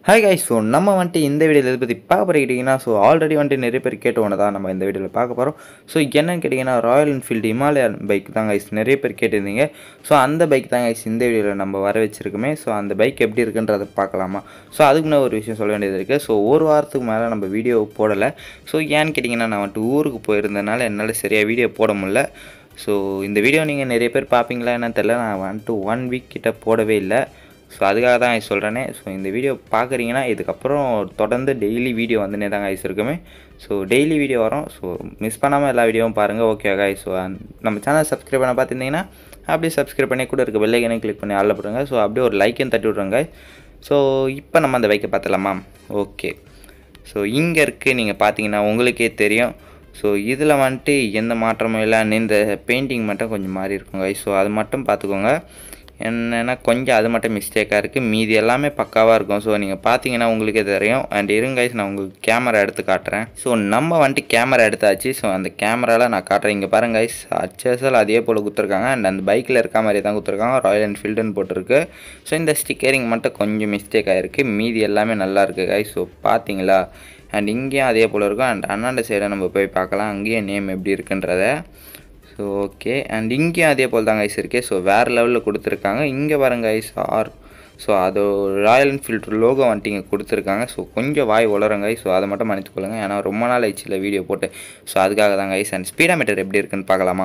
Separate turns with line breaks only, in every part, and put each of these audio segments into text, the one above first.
Hi guys so நம்ம வந்துட்டு இந்த வீடியோவில் எதை பற்றி பார்க்க போகிறீங்கன்னா ஸோ ஆல்ரெடி வந்துட்டு நிறைய பேர் கேட்ட ஒன்று தான் நம்ம இந்த வீடியோவில் பார்க்க போகிறோம் ஸோ என்னன்னு கேட்டிங்கன்னா ராயல் என்ஃபீல்டு ஹிமாலயன் பைக் தான் கைஸ் நிறைய பேர் கேட்டிருந்தீங்க ஸோ அந்த பைக் தான் கைஸ் இந்த வீடியோவில் நம்ம வர வச்சிருக்கோமே ஸோ அந்த பைக் எப்படி இருக்குன்றதை பார்க்கலாமா ஸோ அதுக்கு முன்னாடி ஒரு விஷயம் சொல்ல வேண்டியது இருக்குது ஸோ ஒரு வாரத்துக்கு மேலே நம்ம வீடியோ போடலை ஸோ ஏன்னு கேட்டிங்கன்னா நான் வந்துட்டு ஊருக்கு போயிருந்தனால என்னால் சரியாக வீடியோ போட முடியல ஸோ இந்த வீடியோ நீங்கள் நிறைய பேர் பார்ப்பீங்களா என்னன்னு தெரில நான் வந்துட்டு ஒன் வீக் கிட்ட போடவே இல்லை ஸோ அதுக்காக தான் நான் சொல்கிறேனே ஸோ இந்த வீடியோ பார்க்குறீங்கன்னா இதுக்கப்புறம் தொடர்ந்து டெய்லி வீடியோ வந்துனே தான் கைஸ் இருக்குமே ஸோ டெய்லி வீடியோ வரும் ஸோ மிஸ் பண்ணாமல் எல்லா வீடியோவும் பாருங்கள் ஓகே காய் ஸோ நம்ம சேனல் சப்ஸ்கிரைப் பண்ண பார்த்துருந்தீங்கன்னா அப்படியே சப்ஸ்கிரைப் பண்ணி கூட இருக்க பெல்லைக்கனே கிளிக் பண்ணி ஆளில் போடுங்க ஸோ அப்படியே ஒரு லைக்கையும் தட்டி விட்ருங்க ஸோ இப்போ நம்ம அந்த பைக்கை பார்த்துலாமா ஓகே ஸோ இங்கே இருக்குது நீங்கள் பார்த்தீங்கன்னா உங்களுக்கே தெரியும் ஸோ இதில் வந்துட்டு எந்த மாற்றமும் இல்லை இந்த பெயிண்டிங் மட்டும் கொஞ்சம் மாறி இருக்குங்க ஸோ அது மட்டும் பார்த்துக்கோங்க என்னென்னா கொஞ்சம் அது மட்டும் மிஸ்டேக்காக இருக்குது மீதி எல்லாமே பக்காவாக இருக்கும் ஸோ நீங்கள் பார்த்தீங்கன்னா உங்களுக்கே தெரியும் அண்ட் இருங்க guys, நான் உங்களுக்கு கேமரா எடுத்து காட்டுறேன் ஸோ நம்ம வந்துட்டு கேமரா எடுத்தாச்சு ஸோ அந்த கேமராவில் நான் காட்டுறேன் இங்கே பாருங்க guys ஹச்எஸ்எல் அதே போல் கொடுத்துருக்காங்க அண்ட் அந்த பைக்கில் இருக்க மாதிரி தான் கொடுத்துருக்காங்க ராயல் என்ஃபீல்டுன்னு போட்டிருக்கு ஸோ இந்த ஸ்டிக்கரிங் மட்டும் கொஞ்சம் மிஸ்டேக் ஆகிருக்கு மீதி எல்லாமே நல்லா இருக்குது guys ஸோ பார்த்தீங்களா அண்ட் இங்கேயும் அதே போல் இருக்கும் அண்ட் அண்ணாண்ட சைடை நம்ம போய் பார்க்கலாம் அங்கேயும் நேம் எப்படி இருக்குன்றத ஸோ ஓகே அண்ட் இங்கேயும் அதே போல் தான் கைஸ் இருக்குது ஸோ வேறு லெவலில் கொடுத்துருக்காங்க இங்கே பாருங்க கைஸ் ஆர் ஸோ அது ராயல் என்ஃபீல்டு லோகோ வந்துட்டு இங்கே கொடுத்துருக்காங்க ஸோ கொஞ்சம் வாய் உளறங்க ஸோ அதை மட்டும் மன்னித்துக்கொள்ளுங்க ஏன்னா ரொம்ப நாள் ஆயிடுச்சு வீடியோ போட்டு ஸோ அதுக்காக தான் கைஸ் அண்ட் ஸ்பீடாமீட்டர் எப்படி இருக்குன்னு பார்க்கலாமா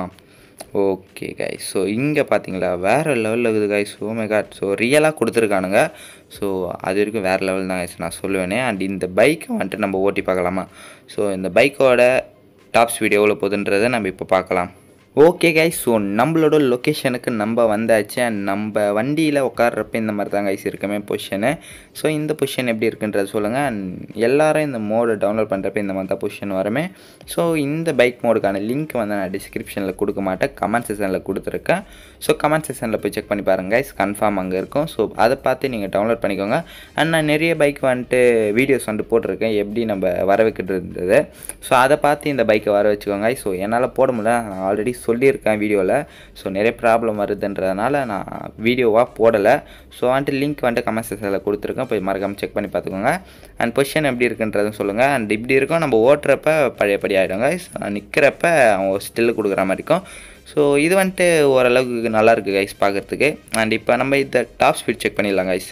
ஓகே கைஸ் ஸோ இங்கே பார்த்தீங்களா வேறு லெவலில் இருக்குது guys oh my god so ரியலாக கொடுத்துருக்கானுங்க ஸோ அது வரைக்கும் வேறு லெவல் தான் கைஸ் நான் சொல்லுவேனே அண்ட் இந்த பைக்கை வந்துட்டு நம்ம ஓட்டி பார்க்கலாமா ஸோ இந்த பைக்கோட டாப் ஸ்பீட் எவ்வளோ போகுதுன்றதை நம்ம இப்போ பார்க்கலாம் ஓகே கைஸ் ஸோ நம்மளோட லொக்கேஷனுக்கு நம்ம வந்தாச்சு அண்ட் நம்ம வண்டியில் உட்கார்றப்ப இந்த மாதிரி தான் கைஸ் இருக்குமே பொசிஷனு ஸோ இந்த பொசிஷன் எப்படி இருக்குன்றது சொல்லுங்கள் அண்ட் எல்லாரும் இந்த மோடை டவுன்லோட் பண்ணுறப்ப இந்த மாதிரி தான் பொசிஷன் வருமே ஸோ இந்த பைக் மோடுக்கான லிங்க் வந்து நான் டிஸ்கிரிப்ஷனில் கொடுக்க மாட்டேன் கமெண்ட் செக்ஷனில் கொடுத்துருக்கேன் ஸோ கமெண்ட் செக்ஷனில் போய் செக் பண்ணி பாருங்கள் கைஸ் கன்ஃபார்ம் அங்கே இருக்கும் ஸோ அதை பார்த்து நீங்கள் டவுன்லோட் பண்ணிக்கோங்க அண்ட் நான் நிறைய பைக் வந்துட்டு வீடியோஸ் வந்துட்டு போட்டிருக்கேன் எப்படி நம்ம வர வைக்கிறது ஸோ அதை பார்த்து இந்த பைக்கை வர வச்சுக்கோங்க ஸோ என்னால் போட முடியல நான் ஆல்ரெடி சொல்லியிருக்கேன் வீடியோவில் ஸோ நிறைய ப்ராப்ளம் வருதுன்றதுனால நான் வீடியோவாக போடலை ஸோ வந்துட்டு லிங்க் வந்துட்டு கமெண்ட் செக்ஷனில் கொடுத்துருக்கேன் போய் மறக்காமல் செக் பண்ணி பார்த்துக்கோங்க அண்ட் பொசிஷன் எப்படி இருக்குன்றதும் சொல்லுங்கள் அண்ட் இப்படி இருக்கும் நம்ம ஓட்டுறப்ப பழையபடி ஆகிடுங்க நிற்கிறப்ப அவங்க ஸ்டில்லு கொடுக்குற மாதிரி இருக்கும் ஸோ இது வந்துட்டு ஓரளவுக்கு நல்லா இருக்குது கைஸ் பார்க்குறதுக்கு அண்ட் இப்போ நம்ம இந்த டாப் ஸ்பீட் செக் பண்ணிடலாம் கைஸ்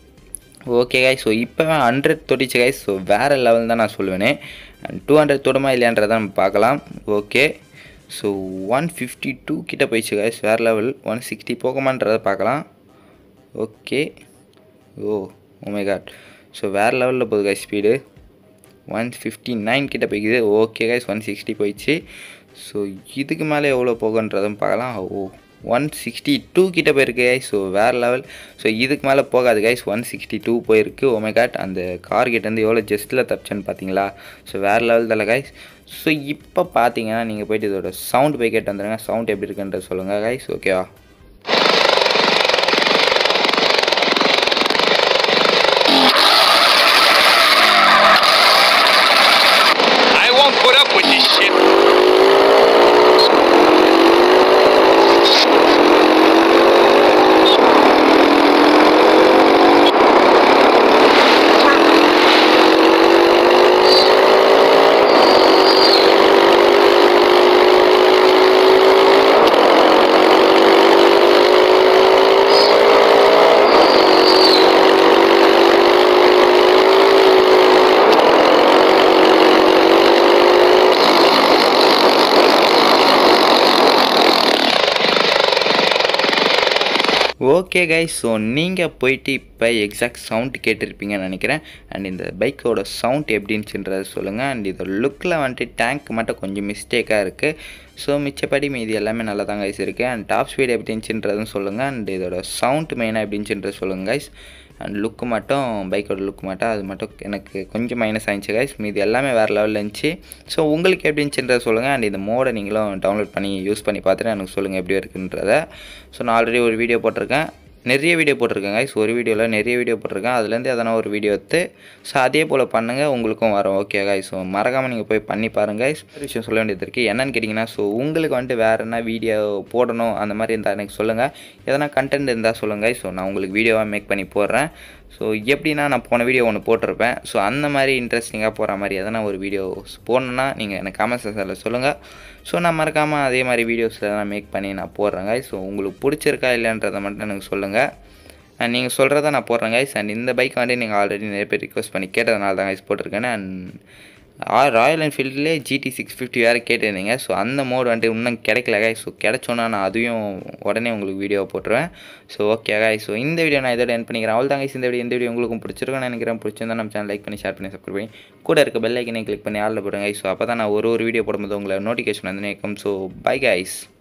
ஓகே கைஸ் ஸோ இப்போ ஹண்ட்ரட் தொடிச்சு கைஸ் ஸோ வேறு லெவல் தான் நான் சொல்லுவேனே அண்ட் டூ ஹண்ட்ரட் தொடுமா இல்லையான்றதை நம்ம பார்க்கலாம் okay so one fifty two கிட்ட போயிடுச்சு கைஸ் வேறு லெவல் ஒன் சிக்ஸ்டி போகமான்றதை பார்க்கலாம் okay oh my god so வேறு லெவலில் போகுது guys speed one fifty nine கிட்ட போய்க்குது ஓகே கைஸ் ஒன் சிக்ஸ்டி போயிடுச்சு ஸோ இதுக்கு மேலே எவ்வளோ போகுன்றதும் பார்க்கலாம் ஓ ஒன் சிக்ஸ்டி டூ கிட்ட போயிருக்கு கைஸ் ஸோ வேறு லெவல் ஸோ இதுக்கு மேலே போகாது கைஸ் ஒன் சிக்ஸ்டி டூ போயிருக்கு ஓமே காட் அந்த கார் கிட்டேருந்து எவ்வளோ ஜஸ்ட்டில் தப்பிச்சேன்னு பார்த்தீங்களா ஸோ வேறு லெவல் தலை கைஸ் ஸோ இப்போ பார்த்தீங்கன்னா நீங்கள் போயிட்டு இதோட சவுண்ட் போய் கேட்டு வந்துடுங்க சவுண்ட் எப்படி இருக்குன்றது சொல்லுங்கள் கைஸ் ஓகேவா
I won't put up with this shit.
Okay guys so நீங்கள் போயிட்டு இப்போ எக்ஸாக்ட் சவுண்ட் கேட்டிருப்பீங்கன்னு நினைக்கிறேன் அண்ட் இந்த பைக்கோட சவுண்ட் எப்படின்னுச்சுன்றதை சொல்லுங்கள் அண்ட் இதோட லுக்கில் வந்துட்டு டேங்க் மட்டும் கொஞ்சம் மிஸ்டேக்காக இருக்குது ஸோ மிச்சப்படி மீதி எல்லாமே நல்லா தான் கைஸ் இருக்குது அண்ட் டாப் ஸ்பீட் எப்படின்னுச்சுன்றதும் சொல்லுங்கள் அண்ட் இதோட சவுண்ட் மெயினாக எப்படின்னுச்சுன்றது சொல்லுங்கள் கைஸ் அண்ட் லுக்கு மட்டும் பைக்கோட லுக் மட்டும் அது மட்டும் எனக்கு கொஞ்சம் மைனஸ் ஆயிடுச்சு கைஸ் மீதி எல்லாமே வேறு லெவலில் இருந்துச்சு ஸோ உங்களுக்கு எப்படி இருந்துச்சுன்றதை சொல்லுங்கள் அண்ட் இந்த மோடை நீங்களும் டவுன்லோட் பண்ணி யூஸ் பண்ணி பார்த்துட்டு எனக்கு சொல்லுங்கள் எப்படி இருக்குன்றத ஸோ நான் ஆல்ரெடி ஒரு வீடியோ போட்டிருக்கேன் நிறைய வீடியோ போட்டிருக்கேன் கைஸ் ஒரு வீடியோவில் நிறைய வீடியோ போட்டிருக்கேன் அதுலேருந்து எதனா ஒரு வீடியோ எடுத்து ஸோ அதே போல் பண்ணுங்கள் உங்களுக்கும் வரும் ஓகே கைஸ் ஸோ மறக்காமல் நீங்கள் போய் பண்ணி பாருங்கள் guys. ஒரு விஷயம் சொல்ல வேண்டியது இருக்குது என்னன்னு கேட்டிங்கன்னா ஸோ உங்களுக்கு வந்துட்டு வேறு என்ன வீடியோ போடணும் அந்த மாதிரி இருந்தால் எனக்கு சொல்லுங்கள் எதனா கண்டென்ட் இருந்தால் சொல்லுங்கள் ஸோ நான் உங்களுக்கு வீடியோவாக மேக் பண்ணி போடுறேன் ஸோ எப்படின்னா நான் போன வீடியோ ஒன்று போட்டிருப்பேன் ஸோ அந்த மாதிரி இன்ட்ரெஸ்டிங்காக போகிற மாதிரி எதனா ஒரு வீடியோ போடணுன்னா நீங்கள் எனக்கு கமெண்ட் செக்ஷனில் சொல்லுங்கள் ஸோ நான் மறக்காமல் அதே மாதிரி வீடியோஸில் தான் மேக் பண்ணி நான் போடுறேங்க ஸோ உங்களுக்கு பிடிச்சிருக்கா இல்லைன்றதை மட்டும் எனக்கு சொல்லுங்கள் நீங்கள் சொல்கிறத நான் போடுறேன் கைஸ் அண்ட் இந்த பைக் வந்து நீங்கள் ஆல்ரெடி நிறைய பேர் ரிக்வஸ்ட் பண்ணி கேட்டதுனால தான் கைஸ் போட்டிருக்கேன் அண்ட் ராயல் என்ஃபீல்ட்லேயே ஜிடி சிக்ஸ் ஃபிஃப்டி வேறு கேட்டிருந்தீங்க ஸோ அந்த மோடு வந்துட்டு இன்னும் கிடைக்கல கைஸ் ஸோ கிடைச்சோன்னா நான் அதையும் உடனே உங்களுக்கு வீடியோ போட்டுருவேன் ஸோ ஓகே கைஸ் ஸோ இந்த வீடியோ நான் இதோட என் பண்ணிக்கிறேன் அவள் தான் கைஸ் இந்த வீடியோ இந்த வீடியோ உங்களுக்கும் பிடிச்சிருக்கும்னு நினைக்கிறேன் பிடிச்சிருந்தா நம்ம சேனல் லைக் பண்ணி ஷேர் பண்ணி சப்ஸ்கிரைப் பண்ணி கூட இருக்க பெல் ஐக்கனை கிளிக் பண்ணி ஆளில் போடுங்க ஸோ அப்போ தான் நான் ஒரு ஒரு வீடியோ போடும்போது உங்களை நோட்டிஃபிகேஷன் வந்து நிற்கும் ஸோ பை கைஸ்